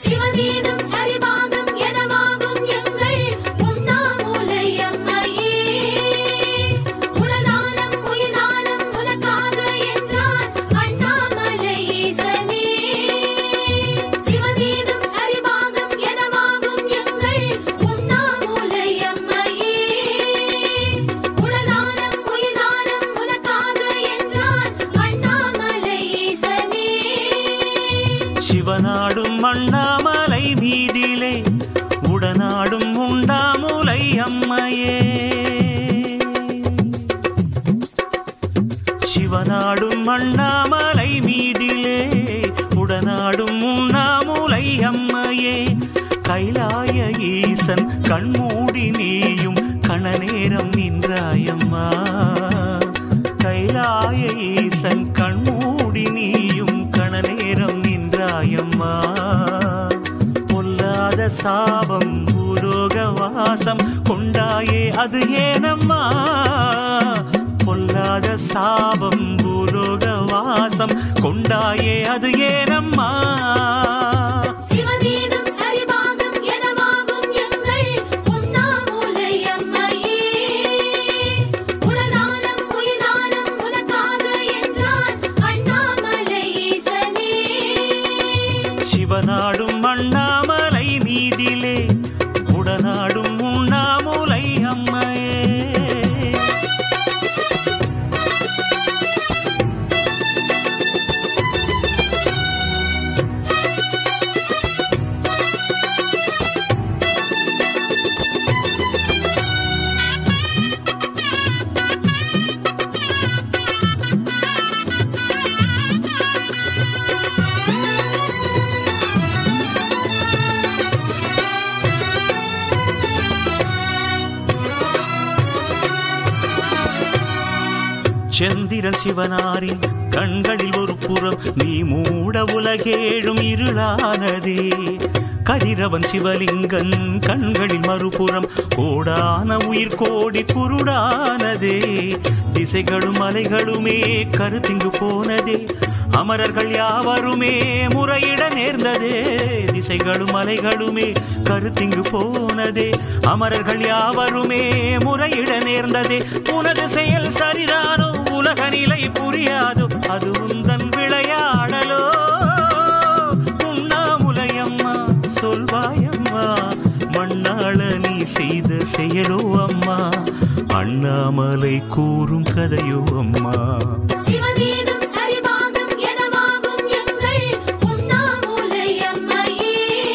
சிவகீதம் சரிபாகம் எனவாகும் எங்கள் உண்ணாமூலை அம்மையே உலதானம் உயிர்தானம் உனக்காக என்றார் அண்ணாமலை ஈசனே சிவகீதம் சரிபாகம் எனவாகும் எங்கள் உண்ணாமூலை அம்மையே உலதானம் உயிர்தானம் உனக்காக என்றார் அண்ணாமலை ஈசனே சிவநாடும் அண்ணாமலை மீதிலே உடனாடும் உண்டாமுலை அம்மையே சிவநாடும் அண்ணாமலை மீதிலே உடனாடும் உண்ணாமுலை அம்மையே கைலாய ஈசன் கண்மூடி நீயும் கணநேரம் நின்றாயம்மா கைலாய ஈசன் கண்மூடி நீயும் கணநேரம் நின்றாயம்மா பொல்லாத சாபம் பூலோக வாசம் கொண்டாயே அது ஏனம்மா பொல்லாத சாபம் பூலோக வாசம் கொண்டாயே அது ஏனம்மா சிவகீதம் சரிபாகம் எனவாகும் எங்கள் உண்ணாமூலை அம்மையே உலதானம் உயிர்தானம் உனக்காக என்றார் அண்ணாமலை ஈசனே சிவநாடும் அண்ணாமலை மீதிலே உடனாடும் உண்ணாமுலை அம்மையே செந்திரன் சிவனாரின் கண்களில் ஒரு புறம் நீ மூட உலகேழும் இருளானதே கதிரவன் சிவலிங்கன் கண்களில் மறுபுறம் கோடான உயிர் கோடி குருடானதே திசைகளும் மலைகளுமே கருத்திங்கு போனதே அமரர்கள் யாவருமே முறையிட நேர்ந்ததே திசைகளும் மலைகளுமே கருத்திங்கு போனதே அமரர்கள் யாவருமே முறையிட நேர்ந்ததே உனது செயல் சரிதானோ உலக நிலை புரியாதோ அது உந்தன் விளையாடலோ உண்ணாமுலையம்மா சொல்வாயம்மா மண்ணாள நீ செய்த செயலோ அம்மா அண்ணாமலை கூறும் கதையோ அம்மா சிவகீதம் சரிபாகம் எனவாகும் எங்கள் உண்ணாமூலை அம்மையே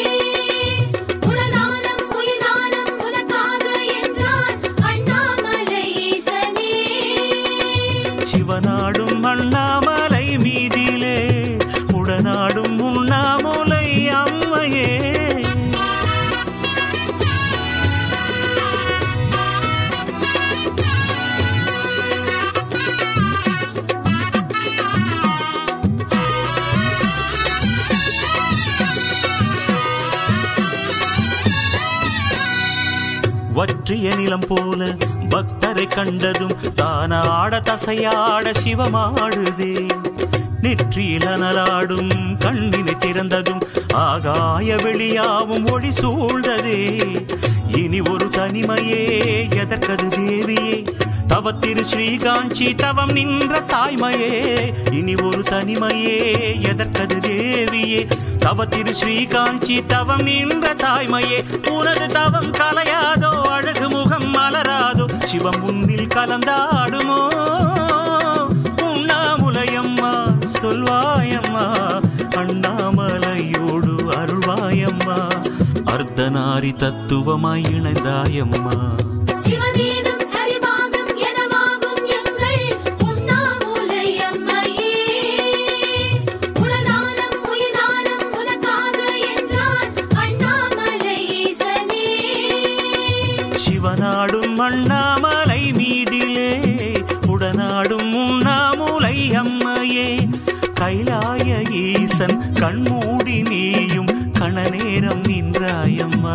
உலதானம் உயிர்தானம் உனக்காக என்றார் அண்ணாமலை ஈசனே சிவநாடும் அண்ணாமலை மீதிலே உடனாடும் உண்ணாமுலை அம்மையே வற்றிய நிலம் போல பக்தரை கண்டதும் தானாட தசையாட சிவமாடுதே நெற்றியில் அனலாடும் கண்ணினை திறந்ததும் ஆகாய வெளியாவும் ஒளி சூழ்ந்ததே இனி ஒரு தனிமையே எதற்கது தேவியே தவத்திரு ஸ்ரீகாஞ்சி தவம் நின்ற தாய்மையே இனி ஒரு தனிமையே எதற்கது தேவியே தவத்திரு ஸ்ரீகாஞ்சி தவம் நின்ற தாய்மையே உனது தவம் கலையாதோ அழகு முகம் மலராதோ சிவம் உன்னில் கலந்தாடுமோ உண்ணாமுலையம்மா சொல்வாயம்மா அண்ணாமலையோடு அருள்வாயம்மா அர்த்தநாரி தத்துவமாய் இணைந்தாயம்மா சிவகீதம் சரிபாகம் எனவாகும் எங்கள் உண்ணாமூலை அம்மையே உலதானம் உயிர்தானம் உனக்காக என்றார் அண்ணாமலை ஈசனே சிவநாடும் அண்ணாமலை மீதிலே உடனாடும் உண்ணாமுலை அம்மையே கைலாய ஈசன் கண்மூடி நீயும் கணநேரம் நின்றாயம்மா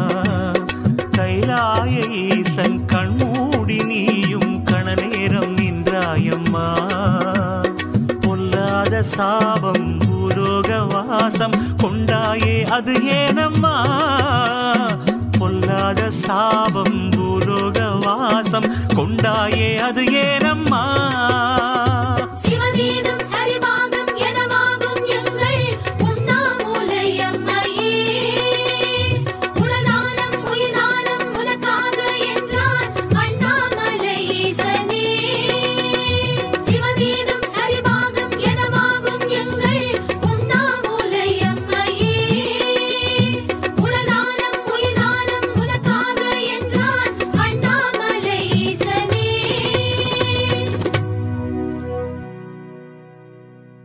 கைலாய ஈசன் கண்மூடி நீயும் கணநேரம் நின்றாயம்மா பொல்லாத சாபம் பூலோக வாசம் கொண்டாயே அது ஏனம்மா பொல்லாத சாபம் பூலோக வாசம் கொண்டாயே அது ஏனம்மா